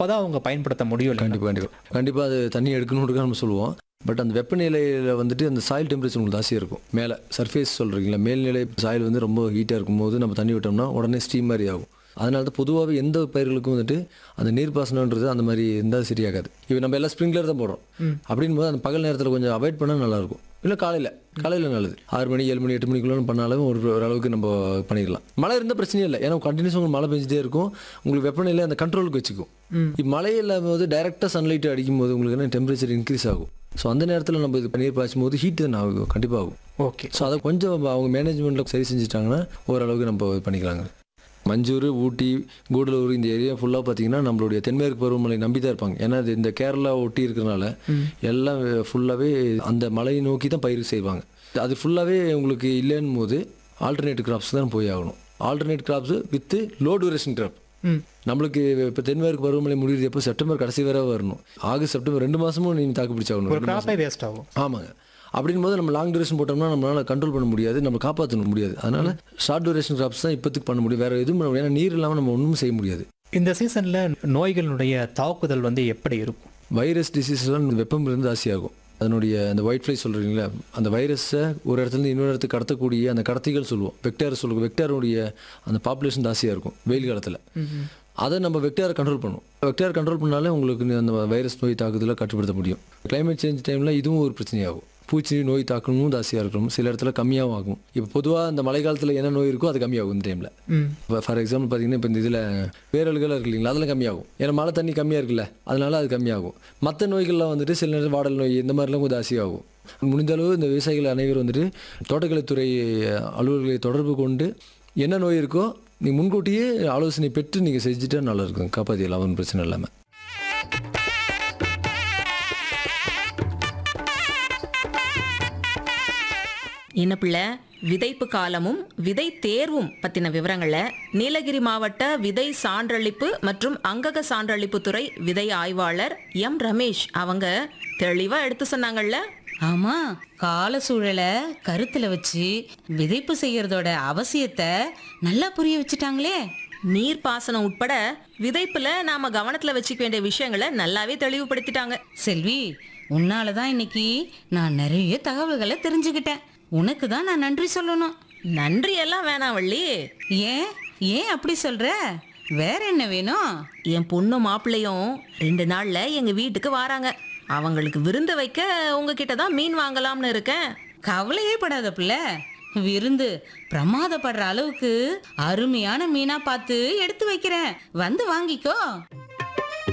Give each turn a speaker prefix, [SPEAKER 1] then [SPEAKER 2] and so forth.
[SPEAKER 1] அப்பதான் அவங்க பயன்படுத்த முடியும் இல்லைங்களா?
[SPEAKER 2] கண்டிப்பாக கண்டிப்பாக கண்டிப்பாக அது தண்ணி எடுக்கணுன்றதுக்காக நம்ம சொல்லுவோம் பட் அந்த வெப்பநிலையில் வந்துட்டு அந்த சாயில் டெம்பரேச்சர் உங்களுக்கு ஜாஸ்தியாக இருக்கும் மேலே சர்ஃபேஸ் சொல்கிறீங்களா மேல்நிலை சாயில் வந்து ரொம்ப ஹீட்டாக இருக்கும்போது நம்ம தண்ணி விட்டோம்னா உடனே ஸ்டீம் மாதிரி ஆகும் அதனால தான் பொதுவாகவே எந்த பயிர்களுக்கும் வந்துட்டு அந்த நீர்ப்பாசனன்றது அந்த மாதிரி இருந்தால் சரியாகாது இப்போ நம்ம எல்லாம் ஸ்ப்ரிங்க்லர் தான் போடுறோம் அப்படின் போது அந்த பகல் நேரத்தில் கொஞ்சம் அவாய்ட் பண்ணால் நல்லாயிருக்கும் இல்லை காலையில் காலையில் நல்லது ஆறு மணி ஏழு மணி எட்டு மணிக்குள்ள பண்ணாலும் ஒரு ஓரளவுக்கு நம்ம பண்ணிடலாம் மழை இருந்தால் பிரச்சனையே இல்லை ஏன்னா கண்டினியூஸ் உங்களுக்கு மழை பெஞ்சிட்டே இருக்கும் உங்களுக்கு வெப்பநிலை அந்த கண்ட்ரோலுக்கு வச்சுக்கும் இப்போ மழை இல்லாம போது டைரெக்டாக சன்லைட் அடிக்கும் போது உங்களுக்கு என்ன டெம்பரேச்சர் இன்க்ரீஸ் ஆகும் ஸோ அந்த நேரத்தில் நம்ம இது நீர் பாய்ச்சும் போது ஹீட் தான் ஆகும் கண்டிப்பாக ஆகும்
[SPEAKER 1] ஓகே
[SPEAKER 2] ஸோ அதை கொஞ்சம் அவங்க மேனேஜ்மெண்ட்டில் சரி செஞ்சுட்டாங்கன்னா ஓரளவுக்கு நம்ம இது பண்ணிக்கலாங்க மஞ்சூர் ஊட்டி கூடலூர் இந்த ஏரியா ஃபுல்லாக பார்த்தீங்கன்னா நம்மளுடைய தென்மேற்கு பருவமழை நம்பி தான் இருப்பாங்க ஏன்னா இது இந்த கேரளா ஒட்டி இருக்கிறனால எல்லாம் ஃபுல்லாகவே அந்த மலையை நோக்கி தான் பயிர் செய்வாங்க அது ஃபுல்லாகவே உங்களுக்கு இல்லைன்னும் போது ஆல்டர்னேட் கிராப்ஸ் தான் போய் ஆகணும் alternate crops with low duration crop
[SPEAKER 1] ம்
[SPEAKER 2] நம்மளுக்கு இப்போ தென்மேற்கு பருவமழை முடியுது எப்போ செப்டம்பர் கடைசி வரை வரணும் ஆகஸ்ட் செப்டம்பர் ரெண்டு மாதமும் நீங்கள் தாக்கு பிடிச்சாகணும்
[SPEAKER 1] ஒரு கிராப்பே வேஸ்ட் ஆகும்
[SPEAKER 2] ஆமாங்க அப்படின் போது நம்ம லாங் டியூரேஷன் போட்டோம்னா நம்மளால கண்ட்ரோல் பண்ண முடியாது நம்ம காப்பாற்ற முடியாது அதனால ஷார்ட் டியூரேஷன் கிராப்ஸ் தான் இப்போதைக்கு பண்ண முடியும் வேற எதுவும் பண்ண முடியாது. ஏன்னா நீர் இல்லாமல் நம்ம ஒன்றும் செய்ய முடியாது
[SPEAKER 1] இந்த சீசன்ல நோய்களுடைய தாக்குதல் வந்து எப்படி இருக்கும்
[SPEAKER 2] வைரஸ் டிசீஸ்லாம் வெப்பம் இருந்து ஜாஸ்தியாகும் அதனுடைய அந்த ஒயிட் ஃப்ளை சொல்கிறீங்களா அந்த வைரஸை ஒரு இடத்துல இன்னொரு இடத்துக்கு கடத்தக்கூடிய அந்த கடத்திகள் சொல்லுவோம் வெக்டார் சொல்லுவோம் வெக்டாருடைய அந்த பாப்புலேஷன் ஜாஸ்தியாக இருக்கும் வெயில் காலத்தில் அதை நம்ம வெக்டாரை கண்ட்ரோல் பண்ணுவோம் வெக்டார் கண்ட்ரோல் பண்ணாலே உங்களுக்கு அந்த வைரஸ் நோய் தாக்குதலை கட்டுப்படுத்த முடியும் climate சேஞ்ச் டைமில் இதுவும் ஒரு பிரச்சனையாகும் பூச்சி நோய் தாக்கமும் ஜாஸ்தியாக இருக்கும் சில இடத்துல கம்மியாகவும் ஆகும் இப்போ பொதுவாக இந்த மழை காலத்தில் என்ன நோய் இருக்கோ அது கம்மியாகும் இந்த டைமில்
[SPEAKER 1] ம்
[SPEAKER 2] இப்போ ஃபார் எக்ஸாம்பிள் பார்த்தீங்கன்னா இப்போ இந்த இதில் வேரல்கள் இருக்கு இல்லைங்களா அதெல்லாம் கம்மியாகும் ஏன்னா மழை தண்ணி கம்மியாக இருக்குல்ல அதனால அது கம்மியாகும் மற்ற நோய்கள்லாம் வந்துட்டு சில நேரம் வாடல் நோய் இந்த மாதிரிலாம் கொஞ்சம் ஜாஸ்தியாகும் முடிந்த அளவு இந்த விவசாயிகள் அனைவரும் வந்துட்டு தோட்டக்கலைத்துறை அலுவலர்களை தொடர்பு கொண்டு என்ன நோய் இருக்கோ நீ முன்கூட்டியே ஆலோசனை பெற்று நீங்கள் செஞ்சுட்டா நல்லா இருக்கும் காப்பாற்றிடலாம் ஒன்றும் பிரச்சனை இல்லாமல்
[SPEAKER 3] என்ன பிள்ளை விதைப்பு காலமும் விதை தேர்வும் பத்தின விவரங்களை நீலகிரி மாவட்ட விதை சான்றளிப்பு மற்றும் அங்கக சான்றளிப்பு துறை விதை ஆய்வாளர் எம் ரமேஷ் அவங்க தெளிவா எடுத்து சொன்னாங்கல்ல
[SPEAKER 4] ஆமா கால சூழலை கருத்துல வச்சு விதைப்பு செய்யறதோட அவசியத்தை நல்லா புரிய வச்சுட்டாங்களே
[SPEAKER 3] நீர்ப்பாசனம் உட்பட விதைப்புல நாம கவனத்துல வச்சுக்க வேண்டிய விஷயங்களை நல்லாவே தெளிவுபடுத்திட்டாங்க
[SPEAKER 4] செல்வி உன்னால தான் இன்னைக்கு நான் நிறைய தகவல்களை தெரிஞ்சுக்கிட்டேன் உனக்கு தான் நான் நன்றி சொல்லணும்
[SPEAKER 3] நன்றி எல்லாம் வேணாம் வள்ளி
[SPEAKER 4] ஏன் ஏன் அப்படி சொல்ற வேற என்ன வேணும்
[SPEAKER 3] என் பொண்ணு மாப்பிள்ளையும் ரெண்டு நாள்ல எங்க வீட்டுக்கு வராங்க அவங்களுக்கு விருந்து வைக்க உங்ககிட்ட தான் மீன் வாங்கலாம்னு இருக்கேன்
[SPEAKER 4] கவலையே படாத பிள்ளை விருந்து பிரமாதப்படுற அளவுக்கு அருமையான மீனா பார்த்து எடுத்து வைக்கிறேன் வந்து வாங்கிக்கோ